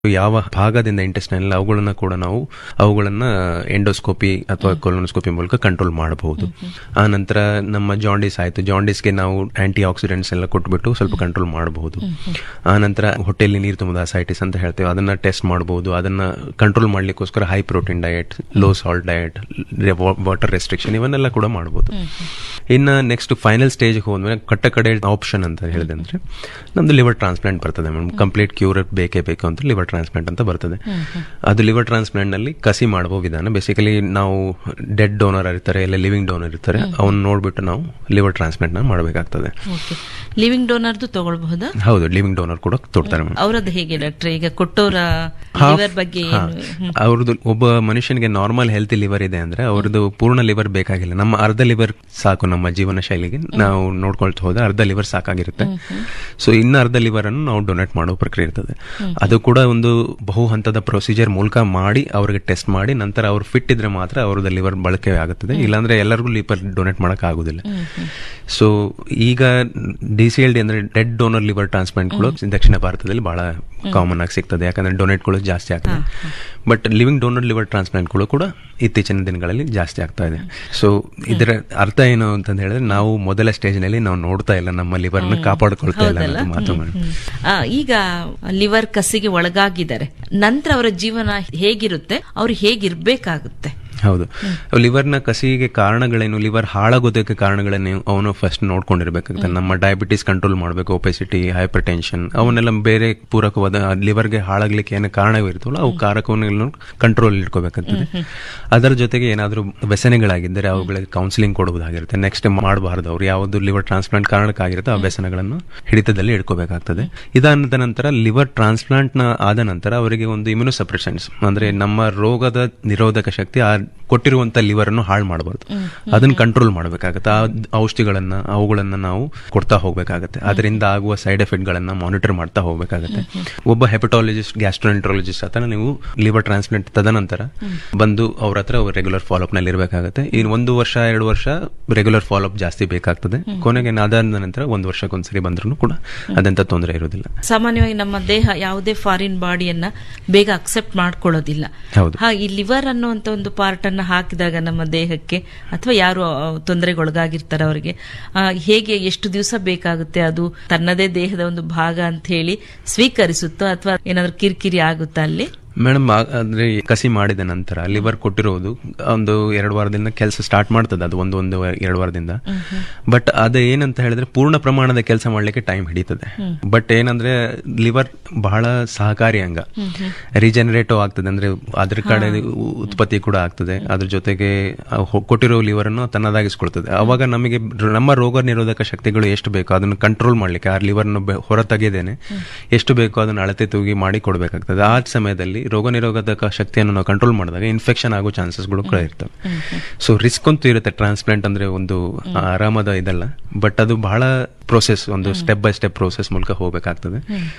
ಯಾವ ಭಾಗದಿಂದ ಇಂಟೆಸ್ಟೈನಲ್ ಅವುಗಳನ್ನ ಕೂಡ ನಾವು ಅವುಗಳನ್ನ ಎಂಡೋಸ್ಕೋಪಿ ಅಥವಾ ಕೊಲೋನೋಸ್ಕೋಪಿ ಮೂಲಕ ಕಂಟ್ರೋಲ್ ಮಾಡಬಹುದು ಆ ನಂತರ ನಮ್ಮ ಜಾಂಡೀಸ್ ಆಯ್ತು ಜಾಂಡೀಸ್ಗೆ ನಾವು ಆಂಟಿ ಆಕ್ಸಿಡೆಂಟ್ಸ್ ಎಲ್ಲ ಕೊಟ್ಬಿಟ್ಟು ಸ್ವಲ್ಪ ಕಂಟ್ರೋಲ್ ಮಾಡಬಹುದು ಆ ನಂತರ ಹೊಟ್ಟೆಯಲ್ಲಿ ನೀರು ತುಂಬದ ಅಸೈಟಿಸ್ ಅಂತ ಹೇಳ್ತೇವೆ ಅದನ್ನ ಟೆಸ್ಟ್ ಮಾಡಬಹುದು ಅದನ್ನ ಕಂಟ್ರೋಲ್ ಮಾಡ್ಲಿಕ್ಕೋಸ್ಕರ high protein diet low salt diet water restriction ಇವನ್ನೆಲ್ಲ ಕೂಡ ಮಾಡಬಹುದು ಇನ್ನ ನೆಕ್ಸ್ಟ್ ಫೈನಲ್ ಸ್ಟೇಜ್ ಹೋದ್ಮೇಲೆ ಕಟ್ಟ ಕಡೆ ಆಪ್ಷನ್ ಅಂತ ಹೇಳಿದೆ ಅಂದ್ರೆ ನಮ್ದು ಲಿವರ್ ಟ್ರಾನ್ಸ್ಪ್ಲಾಂಟ್ ಬರ್ತದೆ ಮೇಡಮ್ ಕಂಪ್ಲೀಟ್ ಕ್ಯೂರ್ ಬೇಕೇ ಬೇಕು ಅಂತ ಲಿವರ್ ಟ್ರಾನ್ಸ್ಪ್ಲಾಂಟ್ ಅಂತ ಬರ್ತದೆ ಅದು ಲಿವರ್ ಟ್ರಾನ್ಸ್ಪ್ಲಾಂಟ್ ನಲ್ಲಿ ಕಸಿ ಮಾಡುವ ವಿಧಾನ ಬೇಸಿಕಲಿ ನಾವು ಡೆಡ್ ಡೋನರ್ ಇರ್ತಾರೆ ಇಲ್ಲ ಲಿವಿಂಗ್ ಡೋನರ್ ಇರ್ತಾರೆ ಅವನ್ನ ನೋಡ್ಬಿಟ್ಟು ನಾವು ಲಿವರ್ ಟ್ರಾನ್ಸ್ಪ್ಲಾಂಟ್ ನ ಮಾಡಬೇಕಾಗ್ತದೆ ಓಕೆ ಲಿವಿಂಗ್ ಡೋನರ್ದು ತಗೊಳ್ಬಹುದಾ ಹೌದು ಲಿವಿಂಗ್ ಡೋನರ್ ಕೂಡ ತೊಡ್ತಾರೆ ಮೇಡಮ್ ಅವರದ್ದು ಹೇಗೆ ಡಾಕ್ಟರ್ ಈಗ ಕೊಟ್ಟೋರ ಲಿವರ್ ಬಗ್ಗೆ ಏನು ಹ್ಮ್. ಅವ್ರದ್ದು ಒಬ್ಬ ಮನುಷ್ಯನಿಗೆ ನಾರ್ಮಲ್ ಹೆಲ್ತಿ ಲಿವರ್ ಇದೆ ಅಂದ್ರೆ ಅವ್ರದ್ದು ಪೂರ್ಣ ಲಿವರ್ ಬೇಕಾಗಿಲ್ಲ ನಮ್ಮ ಅರ್ಧ ಲಿವರ್ ಸಾಕು ನಮ್ಮ ಜೀವನ ಶೈಲಿಗೆ ನಾವು ನೋಡ್ಕೊಳ್ತಾ ಹೋದ್ರೆ ಅರ್ಧ ಲಿವರ್ ಸಾಕಾಗಿರುತ್ತೆ ಸೊ ಇನ್ನು ಅರ್ಧ ಲಿವರ್ ಅನ್ನು ನಾವು ಡೊನೇಟ್ ಮಾಡೋ ಪ್ರಕ್ರಿಯೆ ಇರ್ತದೆ ಅದು ಕೂಡ ಒಂದು ಬಹು ಹಂತದ ಪ್ರೊಸೀಜರ್ ಮೂಲಕ ಮಾಡಿ ಅವ್ರಿಗೆ ಟೆಸ್ಟ್ ಮಾಡಿ ನಂತರ ಅವ್ರು ಫಿಟ್ ಇದ್ರೆ ಮಾತ್ರ ಅವ್ರದ್ದು ಲಿವರ್ ಬಳಕೆ ಆಗುತ್ತದೆ ಇಲ್ಲಾಂದ್ರೆ ಎಲ್ಲರಿಗೂ ಲಿವರ್ ಡೊನೇಟ್ ಮಾಡಕ್ ಆಗುದಿಲ್ಲ ಸೊ ಈಗ ಡಿ ಸಿ ಎಲ್ ಡಿ ಅಂದ್ರೆ ಡೆಡ್ ಡೋನರ್ ಲಿವರ್ ಟ್ರಾನ್ಸ್ಪ್ಲಾಂಟ್ಗಳು ದಕ್ಷಿಣ ಭಾರತದಲ್ಲಿ ಬಹಳ ಕಾಮನ್ ಆಗಿ ಸಿಗ್ತದೆ ಯಾಕಂದ್ರೆ ಡೊನೇಟ್ಗಳು ಜಾಸ್ತಿ ಆಗ್ತದೆ ಬಟ್ ಲಿವಿಂಗ್ ಡೋನರ್ ಲಿವರ್ ಟ್ರಾನ್ಸ್ಪ್ಲಾಂಟ್ಗಳು ಕೂಡ ಇತ್ತೀಚಿನ ದಿನಗಳಲ್ಲಿ ಜಾಸ್ತಿ ಆಗ್ತಾ ಇದೆ ಸೊ ಇದರ ಅರ್ಥ ಏನು ಅಂತ ಹೇಳಿದ್ರೆ ನಾವು ಮೊದಲ ಸ್ಟೇಜ್ ನಲ್ಲಿ ನಾವು ನೋಡ್ತಾ ಇಲ್ಲ ನಮ್ಮ ಲಿವರ್ ನ ಕಾಪಾಡ್ಕೊಳ್ತಾ ಇಲ್ಲ ಅನ್ನೋದು ಮಾತು ಮೇಡಮ್ ಹ್ಮ್. ಆ, ಈಗ ಲಿವರ್ ಕಸಿಗೆ ಒಳಗಾಗಿದ್ದಾರೆ ನಂತರ ಅವರ ಜೀವನ ಹೇಗಿರುತ್ತೆ ಅವ್ರು ಹೇಗಿರ್ಬೇಕಾಗುತ್ತೆ ಹೌದು ಲಿವರ್ನ ಕಸಿಗೆ ಕಾರಣಗಳೇನು ಲಿವರ್ ಹಾಳಾಗೋದಕ್ಕೆ ಕಾರಣಗಳೇನು ಅವನು ಫಸ್ಟ್ ನೋಡ್ಕೊಂಡಿರ್ಬೇಕಾಗುತ್ತೆ ನಮ್ಮ ಡಯಾಬಿಟಿಸ್ ಕಂಟ್ರೋಲ್ ಮಾಡಬೇಕು ಒಪೆಸಿಟಿ ಹೈಪರ್ ಟೆನ್ಷನ್ ಅವನ್ನೆಲ್ಲ ಬೇರೆ ಪೂರಕವಾದ ಲಿವರ್ಗೆ ಹಾಳಾಗ್ಲಿಕ್ಕೆ ಏನು ಕಾರಣವಿರ್ತವಲ್ಲ ಅವು ಕಾರಕವನ್ನು ಕಂಟ್ರೋಲ್ ಇಟ್ಕೋಬೇಕಾಗ್ತದೆ ಅದರ ಜೊತೆಗೆ ಏನಾದರೂ ವ್ಯಸನಗಳಾಗಿದ್ದರೆ ಅವುಗಳಿಗೆ ಕೌನ್ಸಿಲಿಂಗ್ ಕೊಡುವುದಾಗಿರುತ್ತೆ ನೆಕ್ಸ್ಟ್ ಮಾಡಬಾರ್ದು ಅವ್ರು ಯಾವುದು ಲಿವರ್ ಟ್ರಾನ್ಸ್ಪ್ಲಾಂಟ್ ಕಾರಣಕ್ಕಾಗಿರುತ್ತೆ ಆ ವ್ಯಸನಗಳನ್ನು ಹಿಡಿತದಲ್ಲಿ ಇಟ್ಕೋಬೇಕಾಗ್ತದೆ ಇದಾದ ನಂತರ ಲಿವರ್ ಟ್ರಾನ್ಸ್ಪ್ಲಾಂಟ್ ನ ಆದ ನಂತರ ಅವರಿಗೆ ಒಂದು ಇಮ್ಯುನೋ ಸಪ್ರೆಷನ್ಸ್ ಅಂದ್ರೆ ನಮ್ಮ ರೋಗದ ನಿರೋಧಕ ಶಕ್ತಿ ಆ ಕೊಟ್ಟಿರುವಂತ ಲಿವರ್ ಅನ್ನು ಹಾಳು ಮಾಡಬಾರ್ದು ಅದನ್ನ ಕಂಟ್ರೋಲ್ ಮಾಡಬೇಕಾಗತ್ತೆ ಆ ಔಷಧಿಗಳನ್ನ ಅವುಗಳನ್ನ ನಾವು ಕೊಡ್ತಾ ಹೋಗ್ಬೇಕಾಗತ್ತೆ ಅದರಿಂದ ಆಗುವ ಸೈಡ್ ಎಫೆಕ್ಟ್ ಗಳನ್ನ ಮಾನಿಟರ್ ಮಾಡ್ತಾ ಹೋಗ್ಬೇಕಾಗತ್ತೆ ಒಬ್ಬ ಹೆಪಟಾಲಜಿಸ್ಟ್ ಗ್ಯಾಸ್ಟ್ರೋಎಂಟ್ರಾಲಜಿಸ್ಟ್ ಹತ್ರ ನೀವು ಲಿವರ್ ಟ್ರಾನ್ಸ್ಪ್ಲಾಂಟ್ ತದನಂತರ ಬಂದು ಅವ್ರ ಹತ್ರ ರೆಗ್ಯುಲರ್ ಫಾಲೋಅಪ್ ನಲ್ಲಿ ಇರಬೇಕಾಗತ್ತೆ ಇನ್ನು ಒಂದು ವರ್ಷ ಎರಡು ವರ್ಷ ರೆಗ್ಯುಲರ್ ಫಾಲೋಅಪ್ ಜಾಸ್ತಿ ಬೇಕಾಗ್ತದೆ ಕೊನೆಗೆ ಅದಾದ ನಂತರ ಒಂದು ವರ್ಷಕ್ಕೊಂದ್ಸರಿ ಬಂದ್ರೂ ಕೂಡ ಅದಂತ ತೊಂದರೆ ಇರೋದಿಲ್ಲ ಸಾಮಾನ್ಯವಾಗಿ ನಮ್ಮ ದೇಹ ಯಾವುದೇ ಫಾರಿನ್ ಬಾಡಿಯನ್ನ ಬೇಗ ಅಕ್ಸೆಪ್ಟ್ ಮಾಡ್ಕೊಳ್ಳೋದಿಲ್ಲ ಹೌದು. ಹಾ ಈ ಲಿವರ್ ಅನ್ನುವಂತ ಒಂದು ಪಾರ್ಟ್ ಅನ್ನ ಹಾಕಿದಾಗ ನಮ್ಮ ದೇಹಕ್ಕೆ ಅಥವಾ ಯಾರು ಆ, ತೊಂದರೆಗೊಳಗಾಗಿರ್ತಾರೆ ಅವರಿಗೆ ಆ, ಹೇಗೆ ಎಷ್ಟು ದಿವಸ ಬೇಕಾಗುತ್ತೆ ಅದು ತನ್ನದೇ ದೇಹದ ಒಂದು ಭಾಗ ಅಂತ ಹೇಳಿ ಸ್ವೀಕರಿಸುತ್ತೋ ಅಥವಾ ಏನಾದ್ರೂ ಕಿರಿಕಿರಿ ಆಗುತ್ತಾ ಅಲ್ಲಿ ಮೇಡಮ್ ಅಂದ್ರೆ ಈ ಕಸಿ ಮಾಡಿದ ನಂತರ ಲಿವರ್ ಕೊಟ್ಟಿರೋದು ಒಂದು ಎರಡು ವಾರದಿಂದ ಕೆಲಸ ಸ್ಟಾರ್ಟ್ ಮಾಡ್ತದೆ ಅದು ಒಂದು ಒಂದು ಎರಡು ವಾರದಿಂದ ಬಟ್ ಅದು ಏನಂತ ಹೇಳಿದ್ರೆ ಪೂರ್ಣ ಪ್ರಮಾಣದ ಕೆಲಸ ಮಾಡ್ಲಿಕ್ಕೆ ಟೈಮ್ ಹಿಡಿತದೆ ಬಟ್ ಏನಂದ್ರೆ ಲಿವರ್ ಬಹಳ ಸಹಕಾರಿ ಅಂಗ ರಿಜನರೇಟಿವ್ ಆಗ್ತದೆ ಅಂದ್ರೆ ಅದ್ರ ಕಡೆ ಉತ್ಪತ್ತಿ ಕೂಡ ಆಗ್ತದೆ ಅದ್ರ ಜೊತೆಗೆ ಆ ಹೊ- ಕೊಟ್ಟಿರೋ ಲಿವರ್ ಅನ್ನು ತನ್ನದಾಗಿಸ್ಕೊಳ್ತದೆ ಅವಾಗ ನಮಗೆ ನಮ್ಮ ರೋಗ ನಿರೋಧಕ ಶಕ್ತಿಗಳು ಎಷ್ಟು ಬೇಕೋ ಅದನ್ನು ಕಂಟ್ರೋಲ್ ಮಾಡ್ಲಿಕ್ಕೆ ಆ ಲಿವರ್ನ ಹೊರ ತೆಗೆದೇನೆ ಎಷ್ಟು ಬೇಕೋ ಅದನ್ನು ಅಳತೆ ತೂಗಿ ಮಾಡಿ ಕೊಡಬೇಕಾಗ್ತದೆ ಆ ಸಮಯದಲ್ಲಿ ರೋಗ ನಿರೋಧಕ ಶಕ್ತಿಯನ್ನು ನಾವು ಕಂಟ್ರೋಲ್ ಮಾಡಿದಾಗ ಇನ್ಫೆಕ್ಷನ್ ಆಗೋ ಚಾನ್ಸಸ್ಗಳು ಕೂಡ ಇರ್ತವೆ ಸೊ ರಿಸ್ಕ್ ಅಂತೂ ಇರುತ್ತೆ ಟ್ರಾನ್ಸ್ಪ್ಲಾಂಟ್ ಅಂದ್ರೆ ಒಂದು ಆರಾಮದ ಇದಲ್ಲ ಬಟ್ ಅದು ಬಹಳ ಪ್ರೋಸೆಸ್ ಒಂದು ಸ್ಟೆಪ್ ಬೈ ಸ್ಟೆಪ್ ಪ್ರೋಸೆಸ್ ಮೂಲಕ ಹೋಗಬೇಕಾಗ್ತದೆ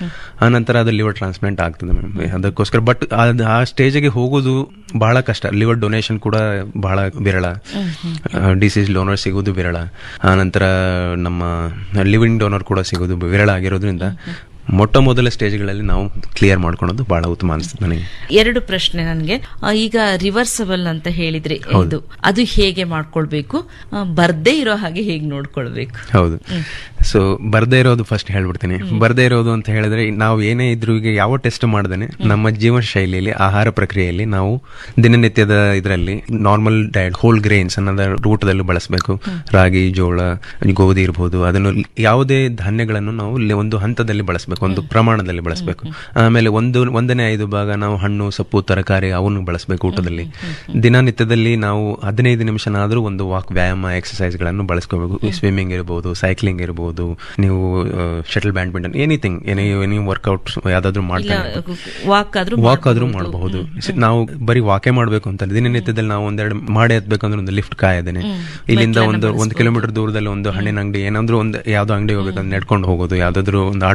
ಆ ನಂತರ ಅದು ಲಿವರ್ ಟ್ರಾನ್ಸ್ಪ್ಲಾಂಟ್ ಆಗ್ತದೆ ಮೇಡಮ್ ಅದಕ್ಕೋಸ್ಕರ ಬಟ್ ಆ ಸ್ಟೇಜಿಗೆ ಹೋಗೋದು ಬಹಳ ಕಷ್ಟ ಲಿವರ್ ಡೊನೇಷನ್ ಕೂಡ ಬಹಳ ವಿರಳ ಡಿಸೀಸ್ ಡೋನರ್ ಸಿಗೋದು ವಿರಳ ಆ ನಂತರ ನಮ್ಮ ಲಿವಿಂಗ್ ಡೋನರ್ ಕೂಡ ಸಿಗೋದು ವಿರಳ ಆಗಿರೋದ್ರಿಂದ ಮೊಟ್ಟ ಮೊದಲ ಸ್ಟೇಜ್ಗಳಲ್ಲಿ ನಾವು ಕ್ಲಿಯರ್ ಮಾಡ್ಕೊಳೋದು ಬಹಳ ಉತ್ತಮ ಅನಿಸ್ತದೆ ನನಗೆ ಎರಡು ಪ್ರಶ್ನೆ ನನಗೆ ಈಗ ರಿವರ್ಸಬಲ್ ಅಂತ ಹೇಳಿದ್ರೆ ಇದು ಅದು ಹೇಗೆ ಮಾಡ್ಕೊಳ್ಬೇಕು ಆ, ಬರ್ದೇ ಇರೋ ಹಾಗೆ ಹೇಗೆ ನೋಡ್ಕೊಳ್ಬೇಕು ಹೌದು ಸೊ ಬರ್ದೇ ಇರೋದು ಫಸ್ಟ್ ಹೇಳ್ಬಿಡ್ತೀನಿ ಬರ್ದೇ ಇರೋದು ಅಂತ ಹೇಳಿದ್ರೆ ನಾವು ಏನೇ ಇದ್ರೂ ಈಗ ಯಾವ ಟೆಸ್ಟ್ ಮಾಡ್ದೇನೆ ನಮ್ಮ ಜೀವನ ಶೈಲಿಯಲ್ಲಿ ಆಹಾರ ಪ್ರಕ್ರಿಯೆಯಲ್ಲಿ ನಾವು ದಿನನಿತ್ಯದ ಇದರಲ್ಲಿ ನಾರ್ಮಲ್ ಡಯಟ್ ಹೋಲ್ ಗ್ರೇನ್ಸ್ ಅನ್ನೋದ ಊಟದಲ್ಲೂ ಬಳಸಬೇಕು ರಾಗಿ ಜೋಳ ಗೋಧಿ ಇರ್ಬೋದು ಅದನ್ನು ಯಾವುದೇ ಧಾನ್ಯಗಳನ್ನು ನಾವು ಇಲ್ಲಿ ಒಂದು ಹಂತದಲ್ಲಿ ಬಳಸಬೇಕು ಒಂದು ಪ್ರಮಾಣದಲ್ಲಿ ಬಳಸಬೇಕು ಆಮೇಲೆ ಒಂದು ಒಂದನೇ ಐದು ಭಾಗ ನಾವು ಹಣ್ಣು ಸೊಪ್ಪು ತರಕಾರಿ ಅವನ್ನು ಬಳಸಬೇಕು ಊಟದಲ್ಲಿ ದಿನನಿತ್ಯದಲ್ಲಿ ನಾವು ಹದಿನೈದು ನಿಮಿಷನಾದ್ರೂ ಒಂದು ವಾಕ್ ವ್ಯಾಯಾಮ ಎಕ್ಸಸೈಸ್ ಗಳನ್ನು ಬಳಸ್ಕೋಬೇಕು ಸ್ವಿಮ್ಮಿಂಗ್ ಇರ್ಬೋದು ಸೈಕ್ಲಿಂಗ್ ಇರ್ಬೋದು ನೀವು shuttle badminton anything any any workout ಯಾವ್ದಾದ್ರು ಇಲ್ಲ ಮಾಡ್ತಾರೆ ವಾಕ್ ಆದ್ರೂ ವಾಕ್ ಆದ್ರೂ ಮಾಡಬಹುದು ನಾವು ಬರೀ ವಾಕೆ ಮಾಡ್ಬೇಕು ಅಂತ ದಿನನಿತ್ಯದಲ್ಲಿ ನಾವು ಒಂದೆರಡು ಮಾಡಿ ಎತ್ಬೇಕಂದ್ರೆ ಒಂದು ಲಿಫ್ಟ್ ಕಾಯದೇನೆ ಇಲ್ಲಿಂದ ಒಂದು ಒಂದು ಕಿಲೋಮೀಟರ್ ದೂರದಲ್ಲಿ ಒಂದು ಹಣ್ಣಿನ ಅಂಗಡಿ ಏನಾದ್ರೂ ಒಂದು ಯಾವ್ದೋ ಅಂಗಡಿ ಹೋಗ್ಬೇಕಂದ್ರೆ ನಡ್ಕೊಂಡು ಹೋಗೋದು ಯಾವ್ದಾದ್ರು ಒಂದು ಆಟೋನ ತಗೊಂಡು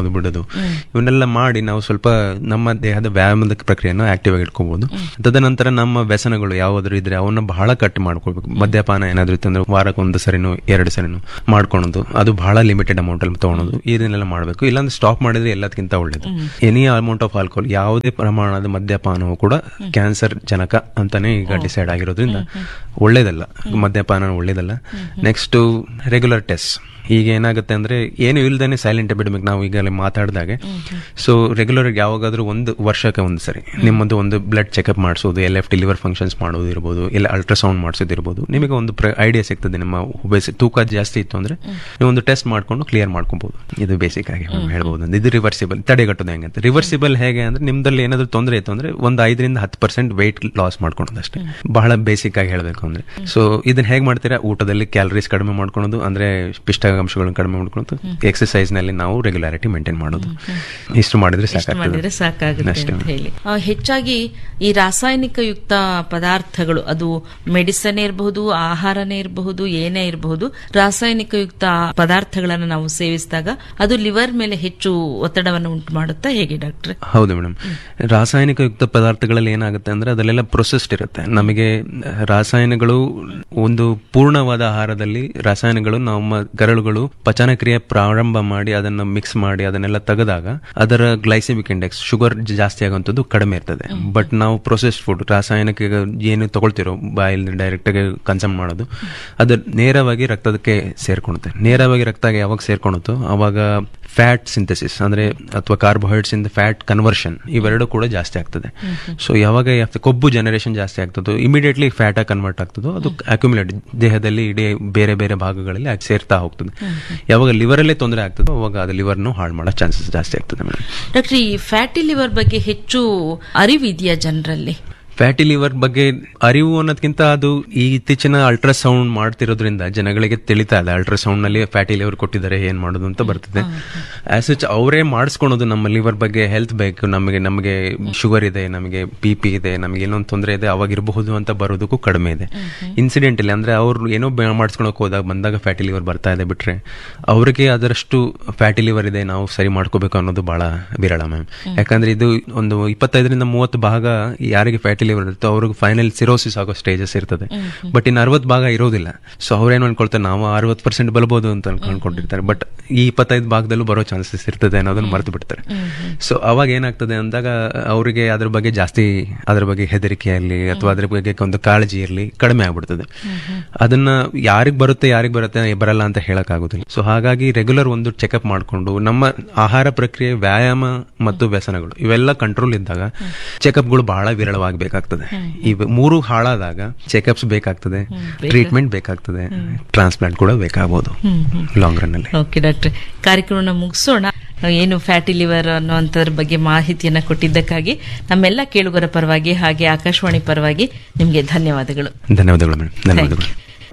ಮಾಡ್ಕೊಳೋದು ಬಿಡೋದು ಇವನ್ನೆಲ್ಲ ಮಾಡಿ ನಾವು ಸ್ವಲ್ಪ ನಮ್ಮ ದೇಹದ ವ್ಯಾಯಾಮದ ಪ್ರಕ್ರಿಯೆಯನ್ನು ಆಕ್ಟಿವ್ ಆಗಿ ಇಟ್ಕೋಬಹುದು ತದನಂತರ ನಮ್ಮ ವ್ಯಸನಗಳು ಯಾವ್ದಾದ್ರು ಇದ್ರೆ ಅವನ್ನ ಬಹಳ ಕಟ್ ಮಾಡ್ಕೊಳ್ಬೇಕು ಮದ್ಯಪಾನ ಏನಾದ್ರು ಇತ್ತಂದ್ರೆ ವಾರಕ್ಕೆ ಒಂದು ಸರಿನೂ ಎರಡು ಸರಿನೂ ಮಾಡ್ಕೊಳೋದು ಅದು ಬಹಳ ಲಿಮಿಟೆಡ್ ಅಮೌಂಟ್ ಅಲ್ಲಿ ತಗೊಳೋದು ಇದನ್ನೆಲ್ಲ ಮಾಡಬೇಕು ಇಲ್ಲಾಂದ್ರೆ ಸ್ಟಾಪ್ ಮಾಡಿದ್ರೆ ಎಲ್ಲದಕ್ಕಿಂತ ಒಳ್ಳೇದು ಎನಿ ಅಮೌಂಟ್ ಆಫ್ ಆಲ್ಕೋಹಾಲ್ ಯಾವುದೇ ಪ್ರಮಾಣದ ಮದ್ಯಪಾನವು ಕೂಡ ಕ್ಯಾನ್ಸರ್ ಜನಕ ಅಂತಾನೆ ಈಗ ಡಿಸೈಡ್ ಆಗಿರೋದ್ರಿಂದ ಒಳ್ಳೇದಲ್ಲ ಮದ್ಯಪಾನ ಒಳ್ಳೇದಲ್ಲ ನೆಕ್ಸ್ಟ್ ರೆಗ್ಯುಲರ್ ಟೆಸ್ಟ್ ಈಗ ಏನಾಗುತ್ತೆ ಅಂದ್ರೆ ಏನು ಇಲ್ದೇನೆ ಸೈಲೆಂಟ್ ಎಪಿಡಮಿಕ್ ನಾವು ಈಗ ಮಾತಾಡಿದಾಗೆ ಸೊ ರೆಗ್ಯುಲರ್ ಯಾವಾಗಾದ್ರೂ ಒಂದು ವರ್ಷಕ್ಕೆ ಒಂದು ಸರಿ ನಿಮ್ಮದು ಒಂದು ಬ್ಲಡ್ ಚೆಕಪ್ ಮಾಡಿಸೋದು L F T liver functions ಮಾಡೋದು ಇರ್ಬೋದು ಇಲ್ಲ ಅಲ್ಟ್ರಾಸೌಂಡ್ ಮಾಡಿಸೋದಿರ್ಬೋದು ನಿಮಗೆ ಒಂದು ಐಡಿಯಾ ಸಿಗ್ತದೆ ನಿಮ್ಮ ಬೇಸಿಕ್ ತೂಕ ಜಾಸ್ತಿ ಇತ್ತು ಅಂದ್ರೆ ನೀವು ಒಂದು ಟೆಸ್ಟ್ ಮಾಡ್ಕೊಂಡು ಕ್ಲಿಯರ್ ಮಾಡ್ಕೊಬಹುದು ಇದು ಬೇಸಿಕ್ ಆಗಿ ಹೇಳ್ಬೋದು ಇದು ರಿವರ್ಸಿಬಲ್ ತಡೆಗಟ್ಟೋದು ಹೆಂಗಂತ ರಿವರ್ಸಿಬಲ್ ಹೇಗೆ ಅಂದ್ರೆ ನಿಮ್ದಲ್ಲಿ ಏನಾದ್ರು ತೊಂದರೆ ಇತ್ತು ಅಂದ್ರೆ ಒಂದು ಐದರಿಂದ ಹತ್ತು ಪರ್ಸೆಂಟ್ ವೆಯ್ಟ್ ಲಾಸ್ ಮಾಡ್ಕೊಳೋದು ಅಷ್ಟೇ ಬಹಳ ಬೇಸಿಕ್ ಆಗಿ ಹೇಳಬೇಕು ಅಂದ್ರೆ ಸೊ ಇದನ್ನ ಹೇಗೆ ಮಾಡ್ತೀರಾ ಊಟದಲ್ಲಿ ಕ್ಯಾಲರೀಸ್ ಕಡಿಮೆ ಮಾಡ್ಕೊಳೋದು ಅಂದ್ರೆ ಪಿಷ್ಟಕಾಂಶಗಳನ್ನು ಕಡಿಮೆ ಮಾಡ್ಕೊಳೋದು ಎಕ್ಸಸೈಸ್ ನಲ್ಲಿ ನಾವು ರೆಗ್ಯುಲಾರಿಟಿ ಮೇಂಟೈನ್ ಮಾಡೋದು ಇಷ್ಟು ಮಾಡಿದ್ರೆ ಇಷ್ಟು ಮಾಡಿದ್ರೆ ಸಾಕಾಗ್ತದೆ ಸಾಕಾಗುತ್ತೆ ಅಷ್ಟೇ ಅಂತ ಹೇಳಿ ಆ, ಹೆಚ್ಚಾಗಿ ಈ ರಾಸಾಯನಿಕ ಯುಕ್ತ ಪದಾರ್ಥಗಳು ಅದು ಮೆಡಿಸನ್ ಇರಬಹುದು ಆಹಾರನೇ ಇರಬಹುದು ಏನೇ ಇರಬಹುದು ರಾಸಾಯನಿಕ ಯುಕ್ತ ಪದಾರ್ಥಗಳನ್ನು ನಾವು ಸೇವಿಸಿದಾಗ ಅದು ಲಿವರ್ ಮೇಲೆ ಹೆಚ್ಚು ಒತ್ತಡವನ್ನು ಉಂಟು ಮಾಡುತ್ತಾ ಹೇಗೆ ಡಾಕ್ಟ್ರೆ ಹೌದು ಮೇಡಮ್ ರಾಸಾಯನಿಕ ಯುಕ್ತ ಪದಾರ್ಥಗಳಲ್ಲಿ ಏನಾಗುತ್ತೆ ಅಂದ್ರೆ ಅದಲ್ಲೆಲ್ಲ ಪ್ರೊಸೆಸ್ಡ್ ಇರುತ್ತೆ ನಮಗೆ ರಾಸಾಯನಗಳು ಒಂದು ಪೂರ್ಣವಾದ ಆಹಾರದಲ್ಲಿ ರಾಸಾಯನಗಳು ನಮ್ಮ ಕರಳುಗಳು ಪಚನ ಕ್ರಿಯೆ ಪ್ರಾರಂಭ ಮಾಡಿ ಅದನ್ನ ಮಿಕ್ಸ್ ಮಾಡಿ ಅದನ್ನೆಲ್ಲ ತೆಗೆದಾಗ ಅದರ ಗ್ಲೈಸೆಮಿಕ್ ಇಂಡೆಕ್ಸ್ ಶುಗರ್ ಜಾಸ್ತಿ ಆಗುವಂಥದ್ದು ಕಡಿಮೆ ಇರ್ತದೆ ಬಟ್ ನಾವು ಪ್ರೊಸೆಸ್ಡ್ ಫುಡ್ ರಾಸಾಯನಿಕ ಏನು ತಗೊಳ್ತಿರೋ ಬಾಯಲ್ಲಿ ಡೈರೆಕ್ಟ್ ಆಗಿ ಕನ್ಸಮ್ ಮಾಡೋದು ಅದು ನೇರವಾಗಿ ರಕ್ತದಕ್ಕೆ ಸೇರ್ಕೊಳುತ್ತೆ ನೇರವಾಗಿ ರಕ್ತಕ್ಕೆ ಯಾವಾಗ ಸೇರ್ಕೊಳುತ್ತೋ ಅವಾಗ ಫ್ಯಾಟ್ ಸಿಂಥಸಿಸ್ ಅಂದ್ರೆ ಅಥವಾ ಕಾರ್ಬೋಹೈಡ್ರೇಟ್ಸ್ ಇಂದ ಫ್ಯಾಟ್ ಕನ್ವರ್ಷನ್ ಇವೆರಡು ಕೂಡ ಜಾಸ್ತಿ ಆಗ್ತದೆ ಸೊ ಯಾವಾಗ ಯಾವ್ದು ಕೊಬ್ಬು ಜನರೇಷನ್ ಜಾಸ್ತಿ ಆಗ್ತದೋ ಇಮಿಡಿಯೇಟ್ಲಿ ಫ್ಯಾಟ್ ಆಗಿ ಕನ್ವರ್ಟ್ ಆಗ್ತದೋ ಅದು ಅಕ್ಯುಮುಲೇಟ್ ದೇಹದಲ್ಲಿ ಇಡೀ ಬೇರೆ ಬೇರೆ ಭಾಗಗಳಲ್ಲಿ ಅದು ಸೇರ್ತಾ ಹೋಗ್ತದೆ ಯಾವಾಗ ಲಿವರ್ ಅಲ್ಲೇ ತೊಂದರೆ ಆಗ್ತದೋ ಅವಾಗ ಅದು ಲಿವರ್ನು ಹಾಳು ಮಾಡೋ ಚಾನ್ಸಸ್ ಜಾಸ್ತಿ ಆಗ್ತದೆ ಮೇಡಮ್ ಡಾಕ್ಟ್ರೆ ಈ ಫ್ಯಾಟಿ ಲಿವರ್ ಬಗ್ಗೆ ಹೆಚ್ಚು ಅರಿವಿದೆಯಾ ಜನರಲ್ಲಿ ಫ್ಯಾಟಿ ಲಿವರ್ ಬಗ್ಗೆ ಅರಿವು ಅನ್ನೋದಕ್ಕಿಂತ ಅದು ಈ ಇತ್ತೀಚಿನ ಅಲ್ಟ್ರಾಸೌಂಡ್ ಮಾಡ್ತಿರೋದ್ರಿಂದ ಜನಗಳಿಗೆ ತಿಳಿತಾ ಇದೆ ಅಲ್ಟ್ರಾಸೌಂಡ್ ನಲ್ಲಿ ಫ್ಯಾಟಿ ಲಿವರ್ ಕೊಟ್ಟಿದ್ದಾರೆ ಏನ್ ಮಾಡೋದು ಅಂತ ಬರ್ತದೆ ಆಸ್ ಸಚ್ ಅವರೇ ಮಾಡಿಸ್ಕೊಳೋದು ನಮ್ಮ ಲಿವರ್ ಬಗ್ಗೆ ಹೆಲ್ತ್ ಬೇಕು ನಮಗೆ ನಮಗೆ ಶುಗರ್ ಇದೆ ನಮಗೆ ಬಿ ಪಿ ಇದೆ ನಮಗೆ ಏನೋ ಒಂದು ತೊಂದರೆ ಇದೆ ಅವಾಗ ಇರಬಹುದು ಅಂತ ಬರೋದಕ್ಕೂ ಕಡಿಮೆ ಇದೆ ಇನ್ಸಿಡೆಂಟ್ ಇಲ್ಲಿ ಅಂದ್ರೆ ಅವ್ರು ಏನೋ ಮಾಡಿಸ್ಕೊಳಕ್ ಹೋದಾಗ ಬಂದಾಗ ಫ್ಯಾಟಿ ಲಿವರ್ ಬರ್ತಾ ಇದೆ ಬಿಟ್ರೆ ಅವರಿಗೆ ಅದರಷ್ಟು ಫ್ಯಾಟಿ ಲಿವರ್ ಇದೆ ನಾವು ಸರಿ ಮಾಡ್ಕೋಬೇಕು ಅನ್ನೋದು ಬಹಳ ವಿರಳ ಮ್ಯಾಮ್ ಯಾಕಂದ್ರೆ ಇದು ಒಂದು ಇಪ್ಪತ್ತೈದರಿಂದ ಮೂವತ್ತು ಭಾಗ ಯಾರಿಗೆ ಫ್ಯಾಟಿ ಲಿವರ್ ಇರುತ್ತೋ ಅವ್ರಿಗೆ ಫೈನಲ್ ಸಿರೋಸಿಸ್ ಆಗೋ ಸ್ಟೇಜಸ್ ಇರ್ತದೆ ಬಟ್ ಇನ್ನು ಅರವತ್ತು ಭಾಗ ಇರೋದಿಲ್ಲ ಸೊ ಅವ್ರೇನು ಅನ್ಕೊಳ್ತಾರೆ ನಾವು ಅರವತ್ತು ಪರ್ಸೆಂಟ್ ಬಲ್ಬೋದು ಅಂತ ಅನ್ಕೊಂಡಿರ್ತಾರೆ ಬಟ್ ಈ ಇಪ್ಪತ್ತೈದು ಭಾಗದಲ್ಲೂ ಬರೋ ಚಾನ್ಸಸ್ ಇರ್ತದೆ ಅನ್ನೋದನ್ನ ಮರೆತು ಬಿಡ್ತಾರೆ ಸೊ ಅವಾಗ ಏನಾಗ್ತದೆ ಅಂದಾಗ ಅವರಿಗೆ ಅದ್ರ ಬಗ್ಗೆ ಜಾಸ್ತಿ ಅದ್ರ ಬಗ್ಗೆ ಹೆದರಿಕೆ ಇರಲಿ ಅಥವಾ ಅದ್ರ ಬಗ್ಗೆ ಒಂದು ಕಾಳಜಿ ಇರಲಿ ಕಡಿಮೆ ಆಗ್ಬಿಡ್ತದೆ ಅದನ್ನ ಯಾರಿಗ್ ಬರುತ್ತೆ ಯಾರಿಗ್ ಬರುತ್ತೆ ಬರಲ್ಲ ಅಂತ ಹೇಳಕ್ ಆಗುದಿಲ್ಲ ಸೊ ಹಾಗಾಗಿ ರೆಗ್ಯುಲರ್ ಒಂದು ಚೆಕಪ್ ಮಾಡಿಕೊಂಡು ನಮ್ಮ ಆಹಾರ ಪ್ರಕ್ರಿಯೆ ವ್ಯಾಯಾಮ ಮತ್ತು ವ್ಯಸನಗಳು ಇವೆಲ್ಲ ಕಂಟ್ರೋಲ್ ಇದ್ದಾಗ ಚೆಕಪ್ಗಳು ಬಹಳ ವಿರಳವಾಗಬೇಕಾಗ್ತದೆ ಇವ್ ಮೂರು ಹಾಳಾದಾಗ ಚೆಕಪ್ಸ್ ಬೇಕಾಗ್ತದೆ ಟ್ರೀಟ್ಮೆಂಟ್ ಬೇಕಾಗ್ತದೆ ಟ್ರಾನ್ಸ್ಪ್ಲಾಂಟ್ ಕೂಡ ಬೇಕಾಗಬಹುದು ಲಾಂಗ್ ರನ್ ಅಲ್ಲಿ ಓಕೆ ಡಾಕ್ಟ್ರೆ ಕಾರ್ಯಕ್ರಮನ ಮುಗಿಸೋಣ ಏನು ಫ್ಯಾಟಿ ಲಿವರ್ ಅನ್ನುವಂಥದ್ರ ಬಗ್ಗೆ ಮಾಹಿತಿಯನ್ನ ಕೊಟ್ಟಿದ್ದಕ್ಕಾಗಿ ನಮ್ಮೆಲ್ಲ ಕೇಳುಗರ ಪರವಾಗಿ ಹಾಗೆ ಆಕಾಶವಾಣಿ ಪರವಾಗಿ ನಿಮಗೆ ಧನ್ಯವಾದಗಳು ಧನ್ಯವಾದಗಳು ಮೇಡಮ್ ಧನ್ಯವಾದಗಳು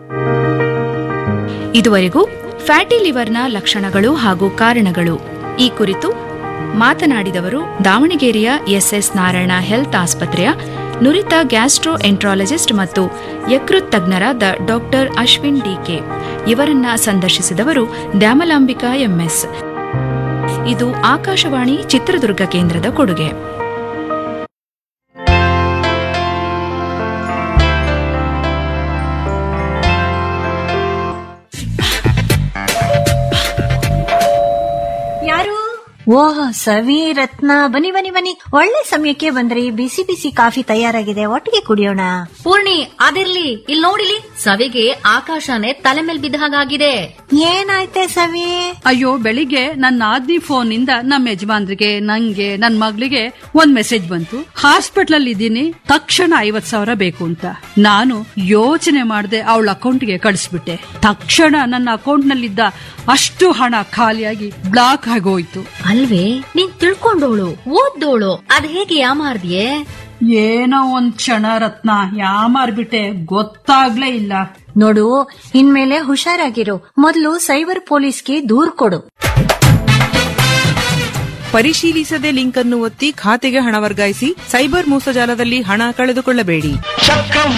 ಇದುವರೆಗೂ ಫ್ಯಾಟಿ ಲಿವರ್ನ ಲಕ್ಷಣಗಳು ಹಾಗೂ ಕಾರಣಗಳು ಈ ಕುರಿತು ಮಾತನಾಡಿದವರು ದಾವಣಗೆರೆಯ ಎಸ್ಎಸ್ ನಾರಾಯಣ ಹೆಲ್ತ್ ಆಸ್ಪತ್ರೆಯ ನುರಿತ ಗ್ಯಾಸ್ಟ್ರೋ ಎಂಟ್ರಾಲಜಿಸ್ಟ್ ಮತ್ತು ಯಕೃತ್ ತಜ್ಞರಾದ ಡಾಕ್ಟರ್ ಅಶ್ವಿನ್ ಡಿಕೆ ಇವರನ್ನ ಸಂದರ್ಶಿಸಿದವರು ದ್ಯಾಮಲಾಂಬಿಕಾ ಎಂಎಸ್ ಇದು ಆಕಾಶವಾಣಿ ಚಿತ್ರದುರ್ಗ ಕೇಂದ್ರದ ಕೊಡುಗೆ ಯಾರು ಓಹ್ ಸವಿ ರತ್ನ ಬನ್ನಿ ಬನ್ನಿ ಬನ್ನಿ ಒಳ್ಳೆ ಸಮಯಕ್ಕೆ ಬಂದ್ರಿ ಬಿಸಿ ಬಿಸಿ ಕಾಫಿ ತಯಾರಾಗಿದೆ ಒಟ್ಟಿಗೆ ಕುಡಿಯೋಣ ಪೂರ್ಣಿ ಅದಿರ್ಲಿ ಇಲ್ಲಿ ನೋಡಿಲಿ ಸವಿಗೆ ಆಕಾಶನೇ ತಲೆ ಮೇಲ್ ಬಿದ್ದ ಹಾಗಾಗಿದೆ ಏನಾಯ್ತೆ ಸವಿ ಅಯ್ಯೋ ಬೆಳಿಗ್ಗೆ ನನ್ನ ಆದ್ನಿ ಫೋನ್ ಇಂದ ನಮ್ಮ ಯಜಮಾನ್ರಿಗೆ ನಂಗೆ ನನ್ ಮಗಳಿಗೆ ಒಂದ್ ಮೆಸೇಜ್ ಬಂತು ಹಾಸ್ಪಿಟಲ್ ಅಲ್ಲಿ ಇದ್ದೀನಿ ತಕ್ಷಣ ಐವತ್ ಸಾವಿರ ಬೇಕು ಅಂತ ನಾನು ಯೋಚನೆ ಮಾಡದೆ ಅವಳ ಅಕೌಂಟ್ಗೆ ಕಳಿಸ್ಬಿಟ್ಟೆ ತಕ್ಷಣ ನನ್ನ ಅಕೌಂಟ್ ನಲ್ಲಿದ್ದ ಅಷ್ಟು ಹಣ ಖಾಲಿಯಾಗಿ ಬ್ಲಾಕ್ ಆಗೋಯ್ತು ಅಲ್ವೇ ನೀನ್ ತಿಳ್ಕೊಂಡೋಳು ಓದ್ದೋಳು ಅದ್ ಹೇಗೆ ಯಾಮಾರ್ದಿಯೇ ಏನೋ ಒಂದ್ ಕ್ಷಣ ರತ್ನ ಯಾಮಾರ್ಬಿಟ್ಟೆ ಗೊತ್ತಾಗ್ಲೇ ಇಲ್ಲ ನೋಡು ಇನ್ಮೇಲೆ ಹುಷಾರಾಗಿರು ಮೊದಲು ಸೈಬರ್ ಪೊಲೀಸ್ಗೆ ದೂರ್ ಕೊಡು ಪರಿಶೀಲಿಸದೆ ಲಿಂಕ್ ಅನ್ನು ಒತ್ತಿ ಖಾತೆಗೆ ಹಣ ವರ್ಗಾಯಿಸಿ ಸೈಬರ್ ಮೋಸಜಾಲದಲ್ಲಿ ಹಣ ಕಳೆದುಕೊಳ್ಳಬೇಡಿ ಚಕ್ರ